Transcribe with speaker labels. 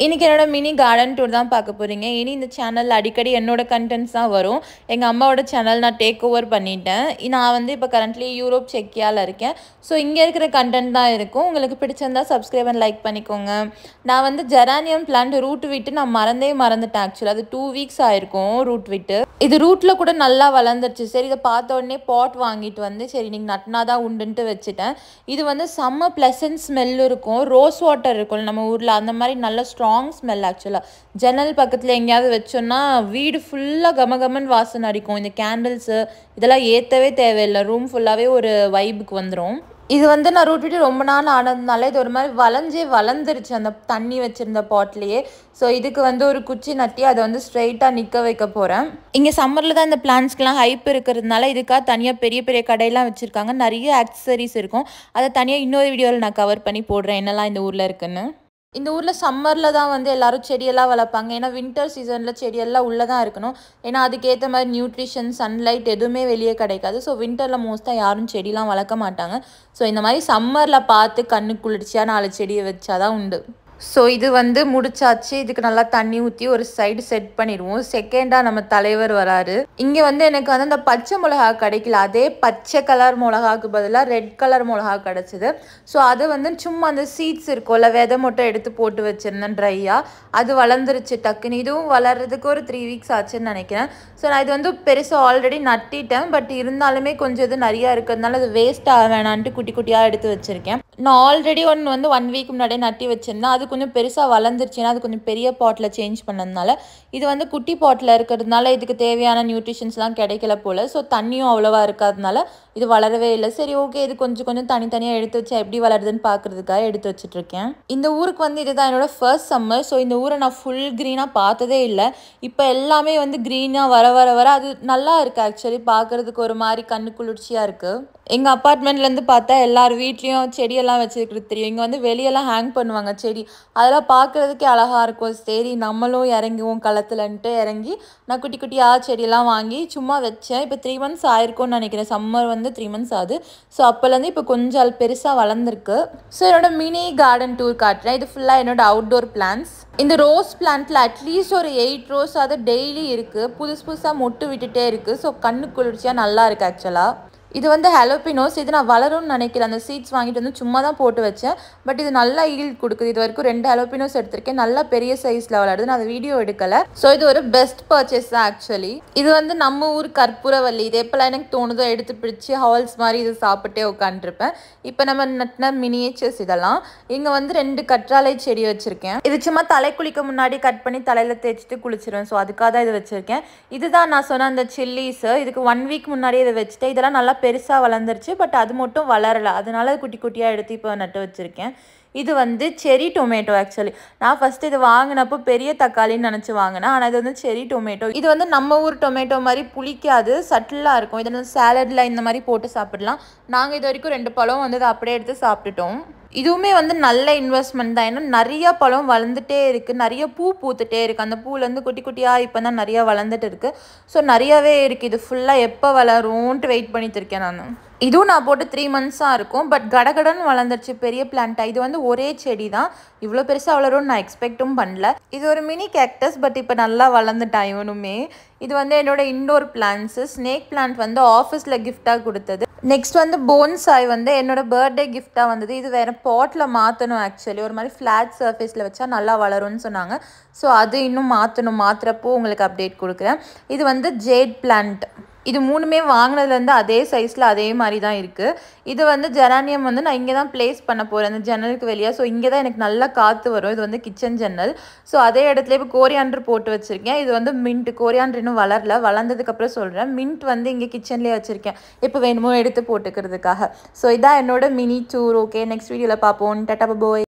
Speaker 1: இன்றைக்கி என்னோட mini garden tour தான் பார்க்க போகிறீங்க இனி இந்த சேனலில் அடிக்கடி என்னோட கண்டென்ட்ஸ் தான் வரும் எங்கள் அம்மாவோட சேனல் நான் டேக் ஓவர் பண்ணிட்டேன் நான் வந்து இப்போ கரண்ட்லி யூரோப் செக்கியாவில் இருக்கேன் ஸோ இங்கே இருக்கிற கண்டென்ட் தான் இருக்கும் உங்களுக்கு பிடிச்சிருந்தா சப்ஸ்கிரைப் அண்ட் லைக் பண்ணிக்கோங்க நான் வந்து ஜெரானியம் பிளான்ட் ரூட் விட்டு நான் மறந்தே மறந்துட்டேன் ஆக்சுவலி அது டூ வீக்ஸ் ஆயிருக்கும் ரூட் விட்டு இது ரூட்டில் கூட நல்லா வளர்ந்துருச்சு சரி இதை பார்த்த உடனே பாட் வாங்கிட்டு வந்து சரி நீங்கள் நட்டினா தான் உண்டுன்ட்டு வச்சுட்டேன் இது வந்து செம்ம ப்ளசன்ட் ஸ்மெல் இருக்கும் ரோஸ் வாட்டர் இருக்கும் நம்ம ஊரில் அந்த மாதிரி நல்ல ஸ்ட்ராங் ஸ்மெல் ஆக்சுவலாக ஜன்னல் பக்கத்தில் எங்கேயாவது வச்சோன்னா வீடு ஃபுல்லாக கமகமன் வாசனை அடிக்கும் இந்த கேண்டில்ஸு இதெல்லாம் ஏற்றவே தேவையில்லை ரூம் ஃபுல்லாகவே ஒரு வைபுக்கு வந்துடும் இது வந்து நான் ரூட் விட்டு ரொம்ப நாள் ஆனதுனால இது ஒரு மாதிரி வளைஞ்சே வளர்ந்துருச்சு அந்த தண்ணி வச்சுருந்த பாட்லேயே ஸோ இதுக்கு வந்து ஒரு குச்சி நட்டி அதை வந்து ஸ்ட்ரைட்டாக நிற்க வைக்க போகிறேன் இங்கே சம்மரில் தான் இந்த பிளான்ஸ்க்கெலாம் ஹைப் இருக்கிறதுனால இதுக்காக தனியாக பெரிய பெரிய கடையெல்லாம் வச்சுருக்காங்க நிறைய ஆக்சசரிஸ் இருக்கும் அதை தனியாக இன்னொரு வீடியோவில் நான் கவர் பண்ணி போடுறேன் என்னெல்லாம் இந்த ஊரில் இருக்குன்னு இந்த ஊரில் சம்மரில் தான் வந்து எல்லாரும் செடியெல்லாம் வளர்ப்பாங்க ஏன்னா வின்டர் சீசனில் செடியெல்லாம் உள்ளே தான் இருக்கணும் ஏன்னா அதுக்கேற்ற மாதிரி நியூட்ரிஷன் சன்லைட் எதுவுமே வெளியே கிடைக்காது ஸோ வின்டரில் மோஸ்ட்டாக யாரும் செடிலாம் வளர்க்க மாட்டாங்க ஸோ இந்த மாதிரி சம்மரில் பார்த்து கண்ணு குளிர்ச்சியாக நாலு செடியை வச்சாதான் உண்டு ஸோ இது வந்து முடிச்சாச்சு இதுக்கு நல்லா தண்ணி ஊற்றி ஒரு சைடு செட் பண்ணிடுவோம் செகண்டாக நம்ம தலைவர் வராரு இங்கே வந்து எனக்கு வந்து அந்த பச்சை மிளகா கிடைக்கல அதே பச்சை கலர் மிளகாக்கு பதிலாக ரெட் கலர் மிளகா கிடச்சிது ஸோ அது வந்து சும்மா அந்த சீட்ஸ் இருக்கும்ல விதை மட்டும் எடுத்து போட்டு வச்சுருந்தேன் ட்ரையாக அது வளர்ந்துருச்சு டக்குன்னு இதுவும் வளர்றதுக்கு ஒரு த்ரீ வீக்ஸ் ஆச்சுன்னு நினைக்கிறேன் ஸோ நான் இது வந்து பெருசாக ஆல்ரெடி நட்டிட்டேன் பட் இருந்தாலுமே கொஞ்சம் இது நிறையா இருக்கிறதுனால அது வேஸ்ட் ஆக வேணான்ட்டு குட்டி குட்டியாக எடுத்து வச்சுருக்கேன் நான் ஆல்ரெடி ஒன்று வந்து ஒன் வீக் முன்னாடியே நட்டி வச்சுருந்தேன் அது கொஞ்சம் பெருசாக வளர்ந்துருச்சுன்னா அது கொஞ்சம் பெரிய பாட்டில் சேஞ்ச் பண்ணதுனால இது வந்து குட்டி பாட்டில் இருக்கிறதுனால இதுக்கு தேவையான நியூட்ரிஷன்ஸ்லாம் கிடைக்கல போல் ஸோ தண்ணியும் அவ்வளோவா இருக்காதனால இது வளரவே இல்லை சரி ஓகே இது கொஞ்சம் கொஞ்சம் தனித்தனியாக எடுத்து வச்சா எப்படி வளருதுன்னு பார்க்குறதுக்காக எடுத்து வச்சுட்ருக்கேன் இந்த ஊருக்கு வந்து இதுதான் என்னோட ஃபர்ஸ்ட் சம்மர் ஸோ இந்த ஊரை நான் ஃபுல் க்ரீனாக பார்த்ததே இல்லை இப்போ எல்லாமே வந்து க்ரீனாக வர வர வர அது நல்லா இருக்குது ஆக்சுவலி பார்க்குறதுக்கு ஒரு மாதிரி கண்ணு குளிர்ச்சியாக இருக்குது எங்கள் அப்பார்ட்மெண்ட்லேருந்து பார்த்தா எல்லார் வீட்லேயும் செடியெல்லாம் வச்சுருக்கிறது தெரியும் இங்கே வந்து வெளியெல்லாம் ஹேங் பண்ணுவாங்க செடி அதெல்லாம் பார்க்குறதுக்கே அழகாக இருக்கும் சரி நம்மளும் இறங்குவோம் களத்துலன்ட்டு இறங்கி நான் குட்டி குட்டியாக செடியெல்லாம் வாங்கி சும்மா வச்சேன் இப்போ த்ரீ மந்த்ஸ் ஆயிருக்கும்னு நினைக்கிறேன் சம்மர் வந்து த்ரீ மந்த்ஸ் ஆகுது ஸோ அப்போலேருந்து இப்போ கொஞ்சம் பெருசாக வளர்ந்துருக்கு ஸோ என்னோட மினி கார்டன் டூர் காட்டுறேன் இது ஃபுல்லாக என்னோட அவுட்டோர் பிளான்ஸ் இந்த ரோஸ் பிளான்ட்டில் அட்லீஸ்ட் ஒரு எயிட் ரோஸ் அது டெய்லி இருக்குது புதுசு புதுசாக மொட்டு விட்டுட்டே இருக்குது ஸோ கண்ணு குளிர்ச்சியாக நல்லா இருக்குது ஆக்சுவலாக இது வந்து ஹெலோபினோஸ் இது நான் வளரும்னு நினைக்கிறேன் அந்த சீட்ஸ் வாங்கிட்டு வந்து சும்மா தான் போட்டு வச்சேன் பட் இது நல்லா ஈல்ட் கொடுக்குது இது வரைக்கும் ரெண்டு ஹெலோபினோஸ் எடுத்திருக்கேன் நல்லா பெரிய சைஸில் வளருது நான் அதை வீடியோ எடுக்கலை ஸோ இது ஒரு பெஸ்ட் பர்ச்சேஸ் தான் ஆக்சுவலி இது வந்து நம்ம ஊர் கற்பூரவல்லி இது எப்போல்லாம் எனக்கு தோணுதோ எடுத்து பிடிச்சி ஹால்ஸ் மாதிரி இது சாப்பிட்டே உட்காந்துருப்பேன் இப்போ நம்ம நட்டின மினியேச்சர்ஸ் இதெல்லாம் இங்கே வந்து ரெண்டு கற்றாழை செடி வச்சுருக்கேன் இது சும்மா தலை குளிக்க முன்னாடி கட் பண்ணி தலையில் தேய்ச்சிட்டு குளிச்சிருவேன் ஸோ அதுக்காக தான் இது வச்சுருக்கேன் இதுதான் நான் சொன்ன அந்த சில்லிஸு இதுக்கு ஒன் வீக் முன்னாடியே இதை வச்சுட்டேன் இதெல்லாம் நல்லா பெருசாக வளர்ந்துருச்சு பட் அது மட்டும் வளரலை அதனால குட்டி குட்டியாக எடுத்து இப்போ நட்டு வச்சுருக்கேன் இது வந்து செரி டொமேட்டோ ஆக்சுவலி நான் ஃபஸ்ட்டு இது வாங்கினப்போ பெரிய தக்காளின்னு நினச்சி வாங்கினேன் ஆனால் இது வந்து செரி டொமேட்டோ இது வந்து நம்ம ஊர் டொமேட்டோ மாதிரி புளிக்காது சட்டிலாக இருக்கும் இதை வந்து சேலடில் இந்த மாதிரி போட்டு சாப்பிடலாம் நாங்கள் இது வரைக்கும் ரெண்டு பழம் வந்து இதை அப்படியே எடுத்து சாப்பிட்டுட்டோம் இதுவுமே வந்து நல்ல இன்வெஸ்ட்மெண்ட் தான் ஏன்னா நிறைய பழம் வளர்ந்துட்டே இருக்குது நிறைய பூ பூத்துட்டே இருக்குது அந்த பூலேருந்து குட்டி குட்டியாக இப்போ தான் நிறையா வளர்ந்துட்டு இருக்குது ஸோ நிறையவே இருக்குது இது ஃபுல்லாக எப்போ வளரும்ன்ட்டு வெயிட் பண்ணிட்டு இருக்கேன் நான் இதுவும் நான் போட்டு த்ரீ மந்த்ஸாக இருக்கும் பட் கடகடன்னு வளர்ந்துருச்சு பெரிய பிளான்ட்டாக இது வந்து ஒரே செடி தான் இவ்வளோ பெருசாக வளரும்னு நான் எக்ஸ்பெக்ட்டும் பண்ணல இது ஒரு மினி கேக்டஸ் பட் இப்போ நல்லா வளர்ந்துட்டான் இவனுமே இது வந்து என்னோட இண்டோர் பிளான்ஸு ஸ்னேக் பிளான்ட் வந்து ஆஃபீஸில் கிஃப்டாக கொடுத்தது நெக்ஸ்ட் வந்து போன்சாய் வந்து என்னோட பர்த்டே கிஃப்டாக வந்தது இது வேறு பாட்டில் மாற்றணும் ஆக்சுவலி ஒரு மாதிரி ஃப்ளாட் சர்ஃபேஸில் வச்சா நல்லா வளரும்னு சொன்னாங்க ஸோ அது இன்னும் மாற்றணும் மாற்றுறப்போ உங்களுக்கு அப்டேட் கொடுக்குறேன் இது வந்து ஜேட் பிளான்ட் இது மூணுமே வாங்கினதுலேருந்து அதே சைஸில் அதே மாதிரி தான் இருக்குது இது வந்து ஜெரானியம் வந்து நான் இங்கே தான் ப்ளேஸ் பண்ண போகிறேன் அந்த ஜன்னலுக்கு வெளியே ஸோ இங்கே தான் எனக்கு நல்லா காற்று வரும் இது வந்து கிச்சன் ஜன்னல் ஸோ அதே இடத்துல இப்போ கோரியாண்டர் போட்டு வச்சுருக்கேன் இது வந்து மின்ட் கோரியாண்டர் இன்னும் வளரல வளர்ந்ததுக்கப்புறம் சொல்கிறேன் மின்ட் வந்து இங்கே கிச்சன்லேயே வச்சுருக்கேன் இப்போ வேணுமோ எடுத்து போட்டுக்கிறதுக்காக ஸோ இதான் என்னோட மினி டூர் ஓகே நெக்ஸ்ட் வீடியோவில் பார்ப்போம் டட்டா போய்